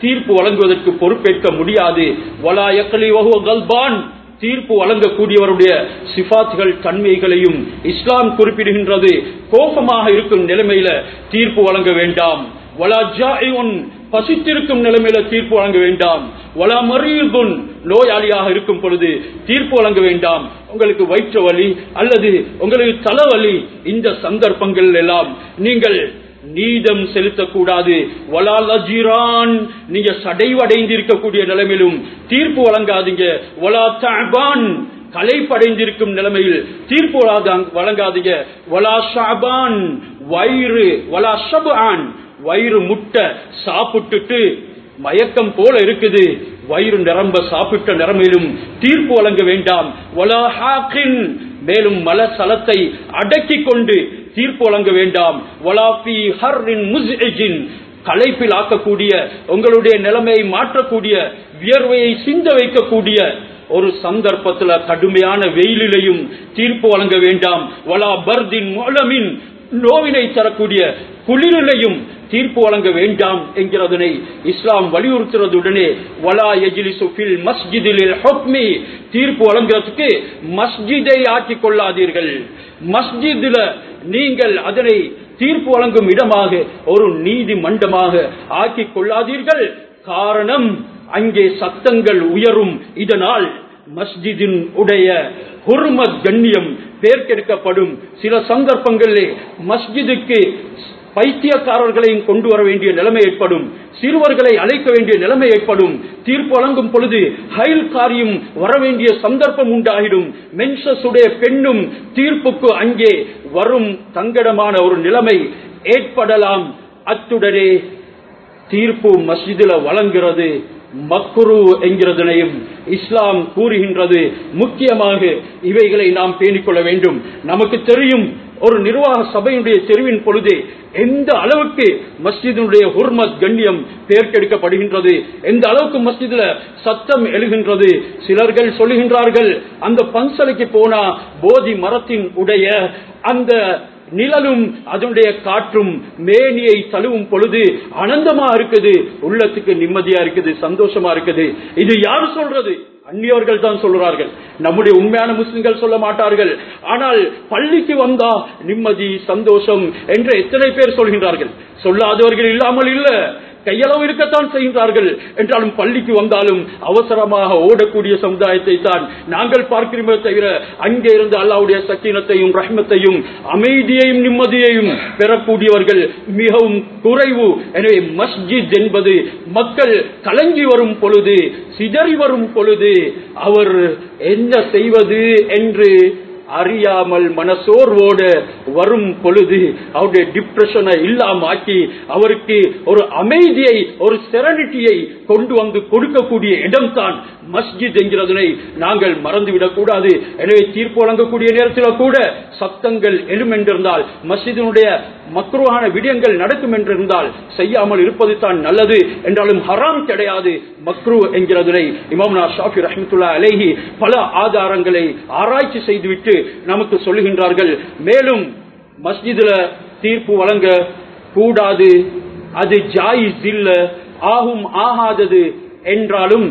தீர்ப்பு வழங்குவதற்கு பொறுப்பேற்க முடியாது வலா யக்லி வஹுவ கல்பான் தீர்ப்பு வழங்கக்கூடியவருடைய சிபாத்துகள் தன்மைகளையும் இஸ்லாம் குறிப்பிடுகின்றது கோபமாக இருக்கும் நிலைமையில தீர்ப்பு வழங்க வேண்டாம் வலா ஜாயிஉன் பசித்திருக்கும் நிலைமையில தீர்ப்பு வழங்க வேண்டாம் வலா மரீதுன் நோயாளியாக இருக்கும் பொழுது தீர்ப்பு வழங்க வேண்டாம் உங்களுக்கு வயிற்று வலி அல்லது உங்களுக்கு தலைவலி இந்த சந்தர்ப்பங்கள் எல்லாம் நீங்கள் நீதம் செலுத்தக்கூடாது வலால் அஜிரான் நீங்க சடைவடைந்து இருக்கக்கூடிய நிலைமையிலும் தீர்ப்பு வழங்காதீங்க வலா தஅபான் கலைப்படைந்திருக்கும் நிலைமையில் தீர்ப்பு வழங்காத- வழங்காதீங்க வலா ஷாபான் வயிறு வலா ஷபான் வயிறு முட்டை சாப்பிட்டுட்டு மயக்கம் போல இருக்குது வயிறு நிரம்ப சாப்பிட்ட நிறமையிலும் தீர்ப்பு வழங்க வேண்டாம் வலா ஹாக்கின் மேலும் மலசலத்தை அடக்கிக் கொண்டு தீர்ப்பு வழங்க வேண்டாம் வலா ஃபீ ஹர்ரின் முஸ்இஜின் களைப்பில் ஆக்கக்கூடிய உங்களுடைய நிலைமையை மாற்றக்கூடிய வியர்வையை சிந்த வைக்கக்கூடிய ஒரு சந்தர்ப்பத்துல கடுமையான வெயிலிலையும் தீர்ப்பு வழங்க வேண்டாம் வலா பர்தின் மூலமின் நோவினை தரக்கூடிய குளிரிலையும் தீர்ப்பு வழங்க வேண்டாம் என்கிறதனை இஸ்லாம் வலியுறுத்துறதுடனே வலா எஜிலிசு ஃபில் மஸ்ஜிதில் ஹுக்மி தீர்ப்பு வழங்குறதுக்கு மஸ்ஜிதை ஆக்கிக் கொள்ளாதீர்கள் மஸ்ஜிதுல நீங்கள் அதனை தீர்ப்பு வழங்கும் இடமாக ஒரு நீதி மண்டமாக ஆக்கிக் கொள்ளாதீர்கள் காரணம் அங்கே சத்தங்கள் உயரும் இதனால் மஸ்ஜிதின் உடைய ஹுர்மத் கண்ணியம் பேர்க்கெடுக்கப்படும் சில சந்தர்ப்பங்களிலே மஸ்ஜிதுக்கு பைத்தியக்காரர்களையும் கொண்டு வர வேண்டிய நிலைமை ஏற்படும் சிறுவர்களை அழைக்க வேண்டிய நிலைமை ஏற்படும் தீர்ப்பு வழங்கும் பொழுது ஹைல் காரியம் வர வேண்டிய சந்தர்ப்பம் உண்டாகிடும் மென்சஸுடைய பெண்ணும் தீர்ப்புக்கு அங்கே வரும் தங்கடமான ஒரு நிலைமை ஏற்படலாம் அத்துடனே தீர்ப்பு மஸ்ஜிதில வழங்குகிறது மக்குரு என்கிறதனையும் இஸ்லாம் கூறுகின்றது முக்கியமாக இவைகளை நாம் பேணிக்கொள்ள வேண்டும் நமக்கு தெரியும் ஒரு நிர்வாக சபையினுடைய தெரிவின் பொழுது எந்த அளவுக்கு மஸ்ஜிதினுடைய ஹுர்மத் கண்ணியம் பேர்க்கெடுக்கப்படுகின்றது எந்த அளவுக்கு மஸ்ஜிதுல சத்தம் எழுகின்றது சிலர்கள் சொல்லுகின்றார்கள் அந்த பன்சலைக்கு போனா போதி மரத்தின் உடைய அந்த நிழலும் அதனுடைய காற்றும் மேனியை தழுவும் பொழுது ஆனந்தமா இருக்குது உள்ளத்துக்கு நிம்மதியா இருக்குது சந்தோஷமா இருக்குது இது யாரு சொல்றது அந்நியவர்கள் தான் சொல்றார்கள் நம்முடைய உண்மையான முஸ்லிம்கள் சொல்ல மாட்டார்கள் ஆனால் பள்ளிக்கு வந்தா நிம்மதி சந்தோஷம் என்று எத்தனை பேர் சொல்கின்றார்கள் சொல்லாதவர்கள் இல்லாமல் இல்ல கையளவு இருக்கத்தான் செய்கின்றார்கள் என்றாலும் பள்ளிக்கு வந்தாலும் அவசரமாக ஓடக்கூடிய சமுதாயத்தை தான் நாங்கள் பார்க்கிறோமே தவிர அங்கே இருந்து அல்லாவுடைய சக்கீனத்தையும் ரஹ்மத்தையும் அமைதியையும் நிம்மதியையும் பெறக்கூடியவர்கள் மிகவும் குறைவு எனவே மஸ்ஜித் என்பது மக்கள் கலங்கி வரும் பொழுது சிதறி வரும் பொழுது அவர் என்ன செய்வது என்று அறியாமல் மனசோர்வோடு வரும் பொழுது அவருடைய டிப்ரெஷனை இல்லாம ஆக்கி அவருக்கு ஒரு அமைதியை ஒரு செரனிட்டியை கொண்டு வந்து கொடுக்கக்கூடிய இடம்தான் மஸ்ஜித் என்கிறதனை நாங்கள் மறந்துவிடக் கூடாது எனவே தீர்ப்பு வழங்கக்கூடிய நேரத்தில் கூட சத்தங்கள் எழும் என்றிருந்தால் மஸ்ஜிதினுடைய மக்ருவான விடயங்கள் நடக்கும் என்றிருந்தால் செய்யாமல் இருப்பது தான் நல்லது என்றாலும் ஹராம் கிடையாது மக்ரு என்கிறதனை இமாம்னா ஷாஃபி ரஹமத்துல்லா அலேஹி பல ஆதாரங்களை ஆராய்ச்சி செய்துவிட்டு நமக்கு சொல்லுகின்றார்கள் மேலும் மஸ்ஜிதுல தீர்ப்பு வழங்க கூடாது அது ஜாயிஸ் இல்ல ஆகும் ஆகாதது என்றாலும்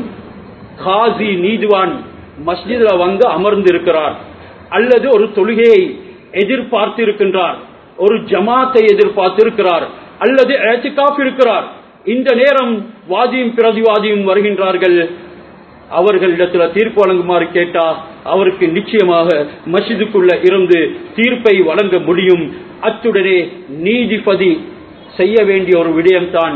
காசி நீதிவான் மஸ்ஜிதுல வந்து அமர்ந்து இருக்கிறார் அல்லது ஒரு தொழுகையை எதிர்பார்த்து இருக்கின்றார் ஒரு ஜமாத்தை எதிர்பார்த்து இருக்கிறார் அல்லது ஏத்திகாப் இருக்கிறார் இந்த நேரம் வாதியும் பிரதிவாதியும் வருகின்றார்கள் அவர்களிடத்துல தீர்ப்பு வழங்குமாறு கேட்டா அவருக்கு நிச்சயமாக மசிதுக்குள்ள இருந்து தீர்ப்பை வழங்க முடியும் அத்துடனே நீதிபதி செய்ய வேண்டிய ஒரு விடயம்தான்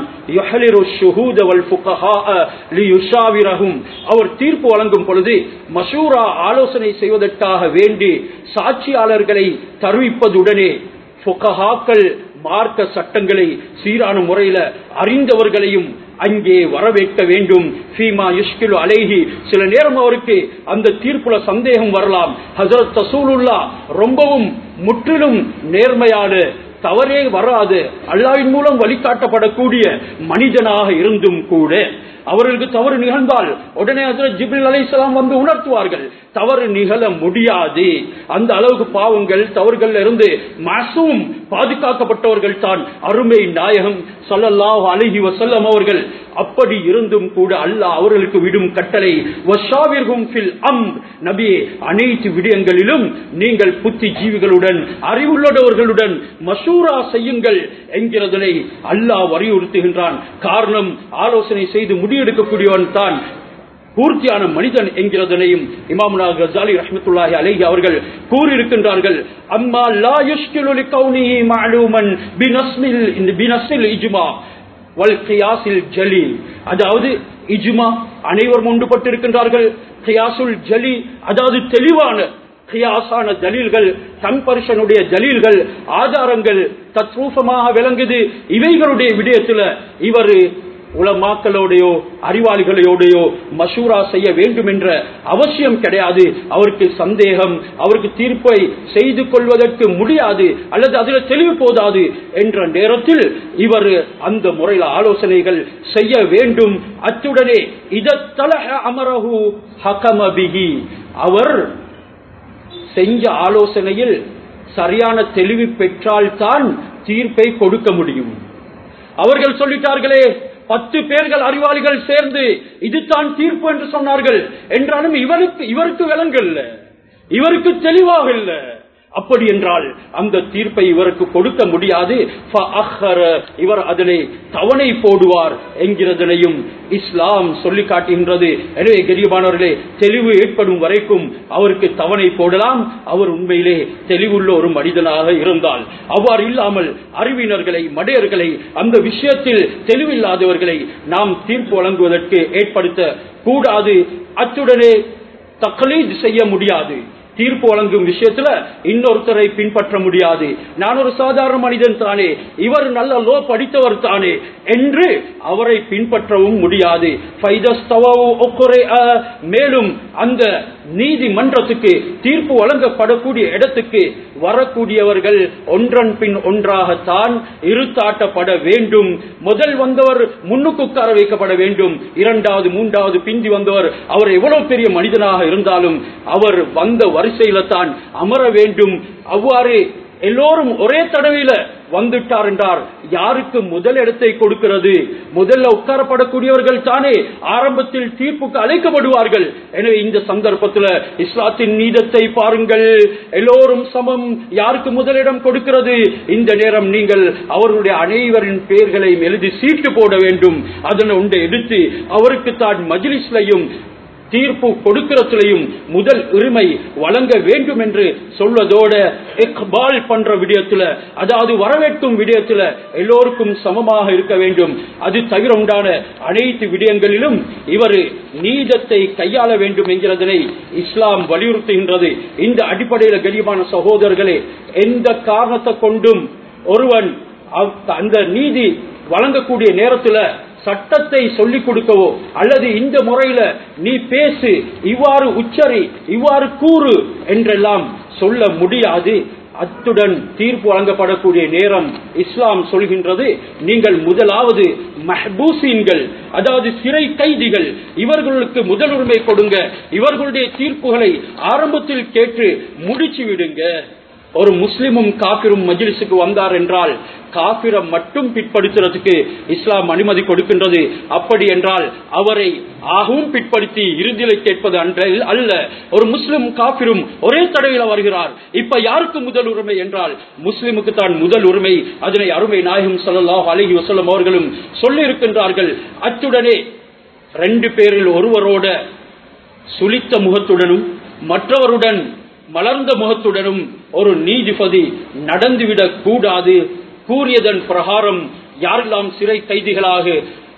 அவர் தீர்ப்பு வழங்கும் பொழுது மசூரா ஆலோசனை செய்வதற்காக வேண்டி சாட்சியாளர்களை தருவிப்பதுடனே புகஹாக்கள் மார்க்க சட்டங்களை சீரான முறையில அறிந்தவர்களையும் அங்கே வரவேற்க வேண்டும் ஃபீமா யுஷ்கிலு அலைஹி சில நேரம் அவருக்கு அந்த தீர்ப்புல சந்தேகம் வரலாம் ஹசரத் தசூலுல்லா ரொம்பவும் முற்றிலும் நேர்மையான தவறே வராது அல்லாவின் மூலம் வழிகாட்டப்படக்கூடிய மனிதனாக இருந்தும் கூட அவர்களுக்கு தவறு நிகழ்ந்தால் உடனே அதில் ஜிப்ரில் அலைசலாம் வந்து உணர்த்துவார்கள் தவறு நிகழ முடியாது அந்த அளவுக்கு பாவங்கள் தவறுகள் இருந்து மாசும் பாதுகாக்கப்பட்டவர்கள் தான் அருமை நாயகம் சொல்லல்லாஹ் அழகி வசல்லம் அவர்கள் அப்படி இருந்தும் கூட அல்லாஹ் அவர்களுக்கு விடும் கட்டளை வஷாவிர்ஹும் ஃபில் அம்ர் நபியே அனைத்து விடயங்களிலும் நீங்கள் புத்தி ஜீவிகளுடன் அறிவுள்ளவர்களுடன் மசூரா செய்யுங்கள் என்கிறதனை அல்லாஹ் வலியுறுத்துகின்றான் காரணம் ஆலோசனை செய்து முடிவெடுக்கக்கூடியவன் தான் பூர்த்தியான மனிதன் என்கிறதனையும் இமாமுனா கசாலி ரஹ்மத்துல்லாஹி அலைஹி அவர்கள் கூறியிருக்கின்றார்கள் அம்மா லா யுஷ்கிலு லிகௌனிஹி மஅலூமன் பினஸ்மில் இந்த பினஸ்மில் இஜ்மா வல் கியாஸில் ஜலீல் அதாவது இஜ்மா அனைவரும் ஒன்றுபட்டிருக்கின்றார்கள் கியாசுல் ஜலி அதாவது தெளிவான கியாசான ஜலீல்கள் கம்பரிஷனுடைய ஜலீல்கள் ஆதாரங்கள் தத்ரூபமாக விளங்குது இவைகளுடைய விடயத்துல இவர் உலமாக்களோடையோ அறிவாளிகளோடையோ மசூரா செய்ய வேண்டும் என்ற அவசியம் கிடையாது அவருக்கு சந்தேகம் அவருக்கு தீர்ப்பை செய்து கொள்வதற்கு முடியாது அல்லது அதில் தெளிவு போதாது என்ற நேரத்தில் இவர் அந்த முறையில் ஆலோசனைகள் செய்ய வேண்டும் அத்துடனே இதத்தலக அமரஹு ஹகமபிகி அவர் செஞ்ச ஆலோசனையில் சரியான தெளிவு பெற்றால்தான் தீர்ப்பை கொடுக்க முடியும் அவர்கள் சொல்லிட்டார்களே பத்து பேர்கள் அறிவாளிகள் சேர்ந்து இதுதான் தீர்ப்பு என்று சொன்னார்கள் என்றாலும் இவருக்கு இவருக்கு விலங்கல்ல இவருக்கு தெளிவாக இல்ல அப்படி என்றால் அந்த தீர்ப்பை இவருக்கு கொடுக்க முடியாது இவர் அதனை தவணை போடுவார் என்கிறதனையும் இஸ்லாம் சொல்லி காட்டுகின்றது எனவே கரியமானவர்களே தெளிவு ஏற்படும் வரைக்கும் அவருக்கு தவணை போடலாம் அவர் உண்மையிலே தெளிவுள்ள ஒரு மனிதனாக இருந்தால் அவ்வாறு இல்லாமல் அறிவினர்களை மடையர்களை அந்த விஷயத்தில் தெளிவில்லாதவர்களை நாம் தீர்ப்பு வழங்குவதற்கு ஏற்படுத்த கூடாது அத்துடனே தக்லீத் செய்ய முடியாது தீர்ப்பு வழங்கும் விஷயத்துல இன்னொருத்தரை பின்பற்ற முடியாது நான் ஒரு சாதாரண மனிதன் தானே இவர் நல்ல லோ படித்தவர் தானே என்று அவரை பின்பற்றவும் முடியாது மேலும் அந்த நீதிமன்றத்துக்கு தீர்ப்பு வழங்கப்படக்கூடிய இடத்துக்கு வரக்கூடியவர்கள் ஒன்றன் பின் ஒன்றாகத்தான் இருத்தாட்டப்பட வேண்டும் முதல் வந்தவர் முன்னுக்கு உட்கார வைக்கப்பட வேண்டும் இரண்டாவது மூன்றாவது பிந்தி வந்தவர் அவர் எவ்வளவு பெரிய மனிதனாக இருந்தாலும் அவர் வந்த வரிசையில தான் அமர வேண்டும் அவ்வாறு எல்லோரும் ஒரே தடவையில வந்துட்டார் என்றார் யாருக்கு முதல் இடத்தை கொடுக்கிறது முதல்ல உட்காரப்படக்கூடியவர்கள் தானே ஆரம்பத்தில் தீர்ப்புக்கு அழைக்கப்படுவார்கள் எனவே இந்த சந்தர்ப்பத்தில் இஸ்லாத்தின் நீதத்தை பாருங்கள் எல்லோரும் சமம் யாருக்கு முதலிடம் கொடுக்கிறது இந்த நேரம் நீங்கள் அவர்களுடைய அனைவரின் பெயர்களை எழுதி சீட்டு போட வேண்டும் அதனை உண்டை எடுத்து அவருக்கு தான் மஜிலிஸ்லையும் தீர்ப்பு கொடுக்கிறதுலையும் முதல் உரிமை வழங்க வேண்டும் என்று சொல்வதோட இக்பால் பண்ற விடயத்துல அதாவது வரவேற்கும் விடயத்துல எல்லோருக்கும் சமமாக இருக்க வேண்டும் அது தவிர உண்டான அனைத்து விடயங்களிலும் இவர் நீதத்தை கையாள வேண்டும் என்கிறதனை இஸ்லாம் வலியுறுத்துகின்றது இந்த அடிப்படையில் கரியமான சகோதரர்களே எந்த காரணத்தை கொண்டும் ஒருவன் அந்த நீதி வழங்கக்கூடிய நேரத்துல சட்டத்தை சொல்லிக் கொடுக்கவோ அல்லது இந்த முறையில நீ பேசு இவ்வாறு உச்சரி இவ்வாறு கூறு என்றெல்லாம் சொல்ல முடியாது அத்துடன் தீர்ப்பு வழங்கப்படக்கூடிய நேரம் இஸ்லாம் சொல்கின்றது நீங்கள் முதலாவது மஹபூசீன்கள் அதாவது சிறை கைதிகள் இவர்களுக்கு முதலுரிமை கொடுங்க இவர்களுடைய தீர்ப்புகளை ஆரம்பத்தில் கேட்டு முடிச்சு விடுங்க ஒரு முஸ்லிமும் காபிரும் மஜிலிசுக்கு வந்தார் என்றால் காபிரம் மட்டும் பிற்படுத்துறதுக்கு இஸ்லாம் அனுமதி கொடுக்கின்றது அப்படி என்றால் அவரை ஆகவும் பிற்படுத்தி இறுதியில கேட்பது அன்றில் அல்ல ஒரு முஸ்லிம் காபிரும் ஒரே தடவையில் வருகிறார் இப்ப யாருக்கு முதல் உரிமை என்றால் முஸ்லிமுக்கு தான் முதல் உரிமை அதனை அருமை நாயகம் சொல்லலாம் அழகி வசல்லம் அவர்களும் சொல்லி இருக்கின்றார்கள் அத்துடனே ரெண்டு பேரில் ஒருவரோட சுளித்த முகத்துடனும் மற்றவருடன் மலர்ந்த முகத்துடனும் ஒரு நீதிபதி நடந்துவிடக் கூடாது கூறியதன் பிரகாரம் யாரெல்லாம் சிறை கைதிகளாக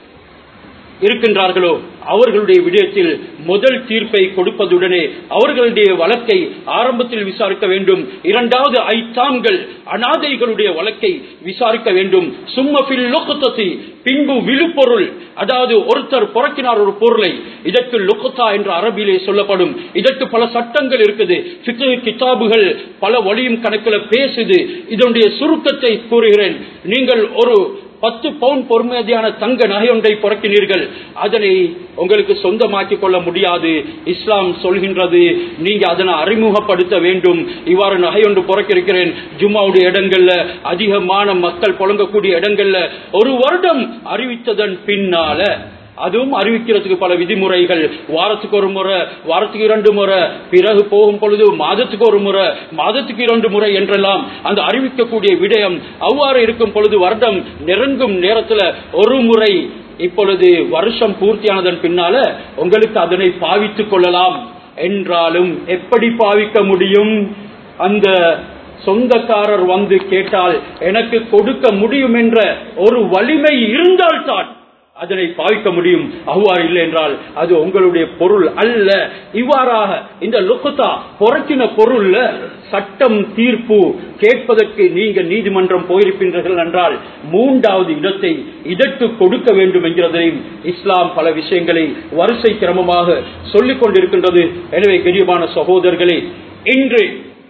இருக்கின்றார்களோ அவர்களுடைய விடயத்தில் முதல் தீர்ப்பை கொடுப்பதுடனே அவர்களுடைய வழக்கை ஆரம்பத்தில் விசாரிக்க வேண்டும் இரண்டாவது ஐத்தாம்கள் அனாதைகளுடைய வழக்கை விசாரிக்க வேண்டும் சும்மபில் லொக்குத்தத்தி பின்பு விழுப்பொருள் அதாவது ஒருத்தர் புறக்கினார் ஒரு பொருளை இதற்கு லுக்குத்தா என்று அரபியிலே சொல்லப்படும் இதற்கு பல சட்டங்கள் இருக்குது ஃபிக்ஹ் கிதாபுகள் பல வழியும் கணக்கில் பேசுது இதனுடைய சுருக்கத்தை கூறுகிறேன் நீங்கள் ஒரு பத்து பவுன் பொறுமதியான தங்க நகை ஒன்றை புறக்கினீர்கள் அதனை உங்களுக்கு சொந்தமாக்கிக் கொள்ள முடியாது இஸ்லாம் சொல்கின்றது நீங்க அதனை அறிமுகப்படுத்த வேண்டும் இவ்வாறு நகை ஒன்று புறக்கிருக்கிறேன் ஜும்மாவுடைய இடங்கள்ல அதிகமான மக்கள் புழங்கக்கூடிய இடங்கள்ல ஒரு வருடம் அறிவித்ததன் பின்னால அதுவும் அறிவிக்கிறதுக்கு பல விதிமுறைகள் வாரத்துக்கு ஒரு முறை வாரத்துக்கு இரண்டு முறை பிறகு போகும் பொழுது மாதத்துக்கு ஒரு முறை மாதத்துக்கு இரண்டு முறை என்றெல்லாம் அந்த அறிவிக்கக்கூடிய விடயம் அவ்வாறு இருக்கும் பொழுது வருடம் நெருங்கும் நேரத்துல ஒரு முறை இப்பொழுது வருஷம் பூர்த்தியானதன் பின்னால உங்களுக்கு அதனை பாவித்துக் கொள்ளலாம் என்றாலும் எப்படி பாவிக்க முடியும் அந்த சொந்தக்காரர் வந்து கேட்டால் எனக்கு கொடுக்க முடியும் என்ற ஒரு வலிமை இருந்தால்தான் அதனை பாவிக்க முடியும் அவ்வாறு இல்லை என்றால் அது உங்களுடைய பொருள் அல்ல இவ்வாறாக இந்த லுக்குத்தா பொறக்கின பொருள்ல சட்டம் தீர்ப்பு கேட்பதற்கு நீங்க நீதிமன்றம் போயிருக்கின்றீர்கள் என்றால் மூன்றாவது இடத்தை இதற்கு கொடுக்க வேண்டும் என்கிறதையும் இஸ்லாம் பல விஷயங்களை வரிசை கிரமமாக சொல்லிக் கொண்டிருக்கின்றது எனவே கெரியமான சகோதரர்களே இன்று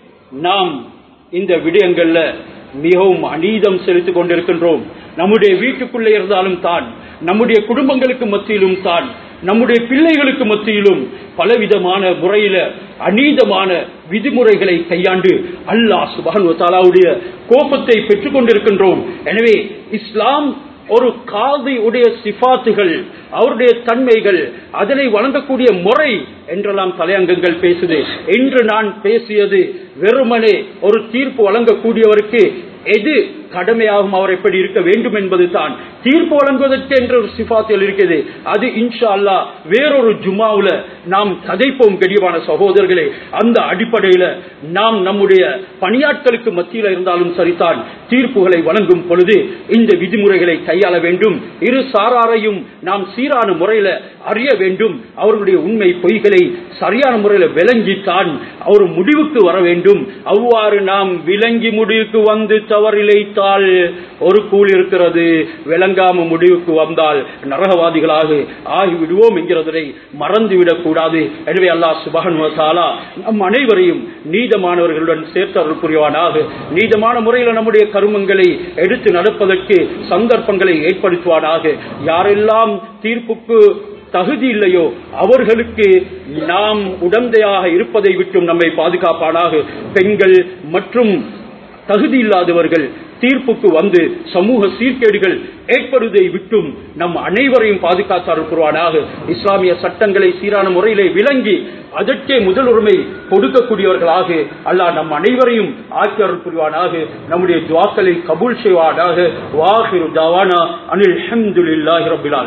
நாம் இந்த விடயங்கள்ல மிகவும் அநீதம் செலுத்திக் கொண்டிருக்கின்றோம் நம்முடைய வீட்டுக்குள்ளே இருந்தாலும் தான் நம்முடைய குடும்பங்களுக்கு மத்தியிலும் தான் நம்முடைய பிள்ளைகளுக்கு மத்தியிலும் பலவிதமான முறையில அநீதமான விதிமுறைகளை கையாண்டு அல்லாஹ் சுபான் தாலாவுடைய கோபத்தை பெற்றுக் கொண்டிருக்கின்றோம் எனவே இஸ்லாம் ஒரு காதி உடைய சிபாத்துகள் அவருடைய தன்மைகள் அதனை வழங்கக்கூடிய முறை என்றெல்லாம் தலையங்கங்கள் பேசுது என்று நான் பேசியது வெறுமனே ஒரு தீர்ப்பு வழங்கக்கூடியவருக்கு எது கடமையாகும் அவர் எப்படி இருக்க வேண்டும் என்பது தான் தீர்ப்பு வழங்குவதற்கு என்ற ஒரு சிபாத்தில் இருக்குது அது இன்ஷா அல்லா வேறொரு ஜுமாவுல நாம் கதைப்போம் கடிவான சகோதரர்களே அந்த அடிப்படையில நாம் நம்முடைய பணியாட்களுக்கு மத்தியில் இருந்தாலும் சரிதான் தீர்ப்புகளை வழங்கும் பொழுது இந்த விதிமுறைகளை கையாள வேண்டும் இரு சாராரையும் நாம் சீரான முறையில அறிய வேண்டும் அவர்களுடைய உண்மை பொய்களை சரியான முறையில் விளங்கித்தான் அவர் முடிவுக்கு வர வேண்டும் அவ்வாறு நாம் விளங்கி முடிவுக்கு வந்து தவறிழைத்தால் ஒரு கூல் இருக்கிறது விளங்காம முடிவுக்கு வந்தால் நரகவாதிகளாக ஆகிவிடுவோம் என்கிறதை மறந்துவிடக் கூடாது எனவே அல்லாஹ் சுபகன் நம் அனைவரையும் நீதமானவர்களுடன் சேர்த்தவர்கள் புரிவானாக நீதமான முறையில் நம்முடைய கருமங்களை எடுத்து நடப்பதற்கு சந்தர்ப்பங்களை ஏற்படுத்துவானாக யாரெல்லாம் தீர்ப்புக்கு தகுதி இல்லையோ அவர்களுக்கு நாம் உடந்தையாக இருப்பதை விட்டும் நம்மை பாதுகாப்பானாக பெண்கள் மற்றும் தகுதி இல்லாதவர்கள் தீர்ப்புக்கு வந்து சமூக சீர்கேடுகள் ஏற்படுவதை விட்டும் நம் அனைவரையும் பாதுகாத்தார் புரிவானாக இஸ்லாமிய சட்டங்களை சீரான முறையிலே விளங்கி அதற்கே முதல் உரிமை கொடுக்கக்கூடியவர்களாக அல்லாஹ் நம் அனைவரையும் ஆக்கியர்கள் புரிவானாக நம்முடைய துவாக்களை கபூல் செய்வானாக வாஹிரு தாவானா அனில் ஹம்துலில்லாஹி ரப்பில்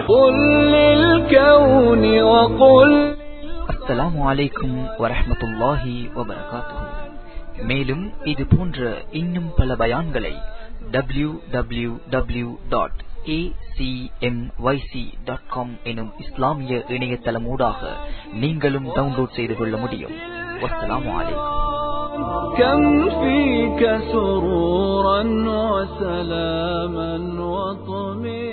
அஸ்ஸலாமு அலைக்கும் வரஹ்மத்துல்லாஹி வபரகாத்துஹு மேலும் இது போன்ற இன்னும் பல பயான்களை W W W dot acmyc.com எனும் இஸ்லாமிய இணையதளமூடாக நீங்களும் டவுன்லோட் செய்து கொள்ள முடியும் வஸ்ஸலாமு அலைக்கும் كم فيك سرورا وسلاما وطمئنا